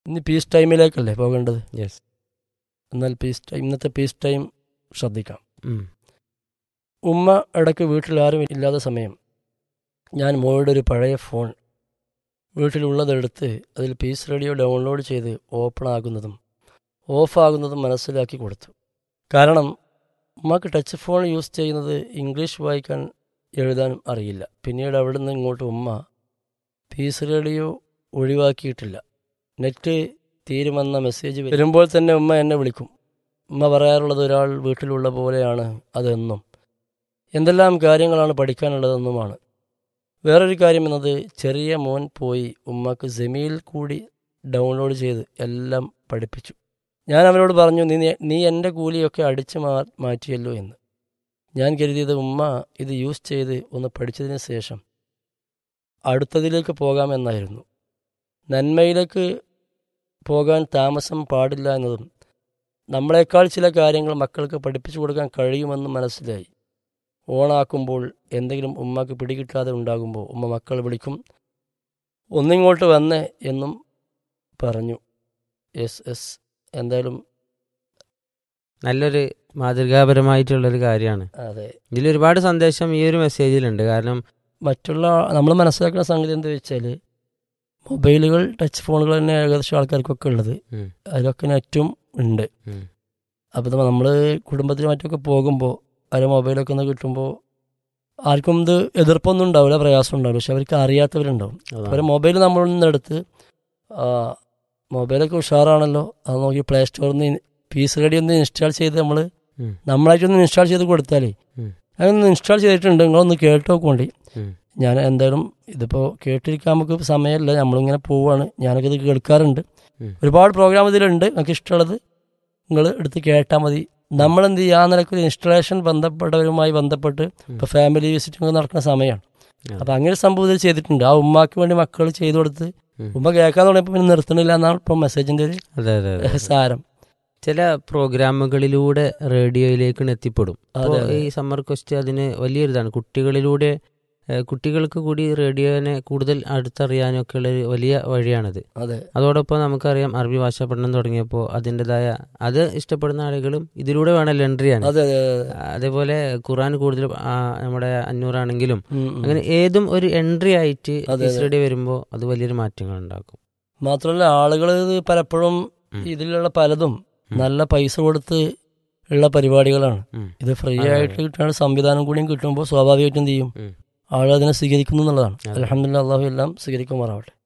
ഇനി പീസ് ടൈമിലേക്കല്ലേ പോകേണ്ടത് യെസ് എന്നാൽ പീസ് ടൈം ഇന്നത്തെ പീസ് ടൈം ശ്രദ്ധിക്കാം ഉമ്മ ഇടയ്ക്ക് വീട്ടിൽ ആരും ഇല്ലാത്ത സമയം ഞാൻ മോളുടെ ഒരു പഴയ ഫോൺ വീട്ടിലുള്ളതെടുത്ത് അതിൽ പീസ് റേഡിയോ ഡൗൺലോഡ് ചെയ്ത് ഓപ്പൺ ആകുന്നതും ഓഫാകുന്നതും മനസ്സിലാക്കി കൊടുത്തു കാരണം ഉമ്മക്ക് ടച്ച് ഫോൺ യൂസ് ചെയ്യുന്നത് ഇംഗ്ലീഷ് വായിക്കാൻ എഴുതാനും അറിയില്ല പിന്നീട് അവിടെ നിന്ന് ഇങ്ങോട്ട് ഉമ്മ പീസ് റേഡിയോ ഒഴിവാക്കിയിട്ടില്ല നെറ്റ് തീരുമെന്ന മെസ്സേജ് വരുമ്പോൾ തന്നെ ഉമ്മ എന്നെ വിളിക്കും ഉമ്മ പറയാറുള്ളത് ഒരാൾ വീട്ടിലുള്ള പോലെയാണ് അതെന്നും എന്തെല്ലാം കാര്യങ്ങളാണ് പഠിക്കാനുള്ളതെന്നുമാണ് വേറൊരു കാര്യം എന്നത് ചെറിയ മോൻ പോയി ഉമ്മക്ക് ജമീൽ കൂടി ഡൗൺലോഡ് ചെയ്ത് എല്ലാം പഠിപ്പിച്ചു ഞാൻ അവരോട് പറഞ്ഞു നീ നീ എൻ്റെ കൂലിയൊക്കെ അടിച്ചു മാ മാറ്റിയല്ലോ എന്ന് ഞാൻ കരുതിയത് ഉമ്മ ഇത് യൂസ് ചെയ്ത് ഒന്ന് പഠിച്ചതിന് ശേഷം അടുത്തതിലേക്ക് പോകാമെന്നായിരുന്നു നന്മയിലേക്ക് പോകാൻ താമസം പാടില്ല എന്നതും നമ്മളെക്കാൾ ചില കാര്യങ്ങൾ മക്കൾക്ക് പഠിപ്പിച്ചു കൊടുക്കാൻ കഴിയുമെന്ന് മനസ്സിലായി ഓണാക്കുമ്പോൾ എന്തെങ്കിലും ഉമ്മക്ക് പിടികിട്ടാതെ ഉണ്ടാകുമ്പോൾ ഉമ്മ മക്കൾ വിളിക്കും ഒന്നിങ്ങോട്ട് വന്നേ എന്നും പറഞ്ഞു എസ് എസ് എന്തായാലും നല്ലൊരു മാതൃകാപരമായിട്ടുള്ളൊരു കാര്യമാണ് അതെ ഇതിൽ ഒരുപാട് സന്ദേശം ഈ ഒരു മെസ്സേജിലുണ്ട് കാരണം മറ്റുള്ള നമ്മൾ മനസ്സിലാക്കുന്ന സംഗതി എന്താ വെച്ചാൽ മൊബൈലുകൾ ടച്ച് ഫോണുകൾ തന്നെ ഏകദേശം ആൾക്കാർക്കൊക്കെ ഉള്ളത് ഉം, അതിലൊക്കെ നെറ്റും ഉണ്ട് ഉം, അപ്പോൾ നമ്മൾ കുടുംബത്തിൽ മറ്റൊക്കെ പോകുമ്പോൾ അതിൽ മൊബൈലൊക്കെ ഒന്ന് കിട്ടുമ്പോൾ ആർക്കും ഇത് എതിർപ്പൊന്നും ഉണ്ടാവില്ല പ്രയാസം ഉണ്ടാവില്ല പക്ഷെ അവർക്ക് അറിയാത്തവരുണ്ടാവും അതാണ്. അവർ മൊബൈൽ നമ്മളിൽ നിന്ന് എടുത്ത് ആ, മൊബൈലൊക്കെ ഉഷാറാണല്ലോ അത് നോക്കി പ്ലേ സ്റ്റോറിൽ നിന്ന് പീസ് റെഡി ഒന്ന് ഇൻസ്റ്റാൾ ചെയ്ത് നമ്മൾ ഉം, നമ്മളായിട്ടൊന്ന് ഇൻസ്റ്റാൾ ചെയ്ത് കൊടുത്താലേ ഉം. അതൊന്ന് ഇൻസ്റ്റാൾ ചെയ്തിട്ടുണ്ട് നിങ്ങളൊന്ന് കേട്ട് നോക്കോണ്ടി ഉം. ഞാൻ എന്തായാലും ഇതിപ്പോൾ കേട്ടിരിക്കാൻ നമുക്ക് സമയമില്ല നമ്മളിങ്ങനെ പോവാണ് ഞാനൊക്കെ ഇത് കേൾക്കാറുണ്ട് ഉം. ഒരുപാട് പ്രോഗ്രാം ഇതിലുണ്ട് നിങ്ങൾക്ക് ഇഷ്ടമുള്ളത് നിങ്ങൾ എടുത്ത് കേട്ടാൽ മതി നമ്മളെന്ത് ചെയ്യുക ആ നിലക്കൊരു ഇൻസ്റ്റലേഷൻ ബന്ധപ്പെട്ടവരുമായി ബന്ധപ്പെട്ട് ഇപ്പോൾ ഫാമിലി വിസിറ്റിംഗ് നടക്കുന്ന സമയമാണ് അതെ. അപ്പം അങ്ങനെ ഒരു സംഭവം ഇതിൽ ചെയ്തിട്ടുണ്ട് ആ ഉമ്മാക്ക് വേണ്ടി മക്കൾ ചെയ്തു കൊടുത്ത് ഉം. ഉമ്മ കേൾക്കാൻ തുടങ്ങിയപ്പോൾ പിന്നെ നിർത്തണില്ല എന്നാണ് ഇപ്പം മെസ്സേജിൻ്റെ ഒരു അതെ അതെ അതെ സാരം ചില പ്രോഗ്രാമുകളിലൂടെ റേഡിയോയിലേക്ക് എത്തിപ്പെടും അതെ, അപ്പോൾ അതെ. ഈ സമ്മർ ക്വസ്റ്റ് അതിന് വലിയൊരു ഇതാണ് കുട്ടികളിലൂടെ ഏഹ്, കുട്ടികൾക്ക് കൂടി റേഡിയോനെ കൂടുതൽ അടുത്തറിയാനും ഒക്കെ ഉള്ള ഒരു വലിയ വഴിയാണത് അതെ അതോടൊപ്പം നമുക്കറിയാം അറബി ഭാഷ പഠനം തുടങ്ങിയപ്പോൾ അതിൻ്റെതായ അത് ഇഷ്ടപ്പെടുന്ന ആളുകളും ഇതിലൂടെ വേണമല്ലോ എൻട്രി ചെയ്യാൻ അതെ അതെ അതെ അതേപോലെ ഖുറാൻ കൂടുതൽ ആ, നമ്മുടെ അഞ്ഞൂറാണെങ്കിലും ഉം, ഉം. അങ്ങനെ ഏതും ഒരു എൻട്രി ആയിട്ട് അതെ, പീസ് റേഡിയോ വരുമ്പോൾ അത് വലിയൊരു മാറ്റങ്ങൾ ഉണ്ടാക്കും മാത്രമല്ല ആളുകൾ ഇത് പലപ്പോഴും ഉം. ഇതിലുള്ള പലതും ഉം. നല്ല പൈസ കൊടുത്ത് ഉള്ള പരിപാടികളാണ് ഉം. ഇത് ഫ്രീ അതെ, ആയിട്ട് കിട്ടുന്ന സംവിധാനം കൂടിയും കിട്ടുമ്പോൾ സ്വാഭാവികമായിട്ടും എന്ത് ചെയ്യും ഉം. ആളുകൾ അതിനെ സ്വീകരിക്കുന്നു എന്നുള്ളതാണ് അതെ. അലഹമില്ല അള്ളാഹു എല്ലാം സ്വീകരിക്കുമാറാവട്ടെ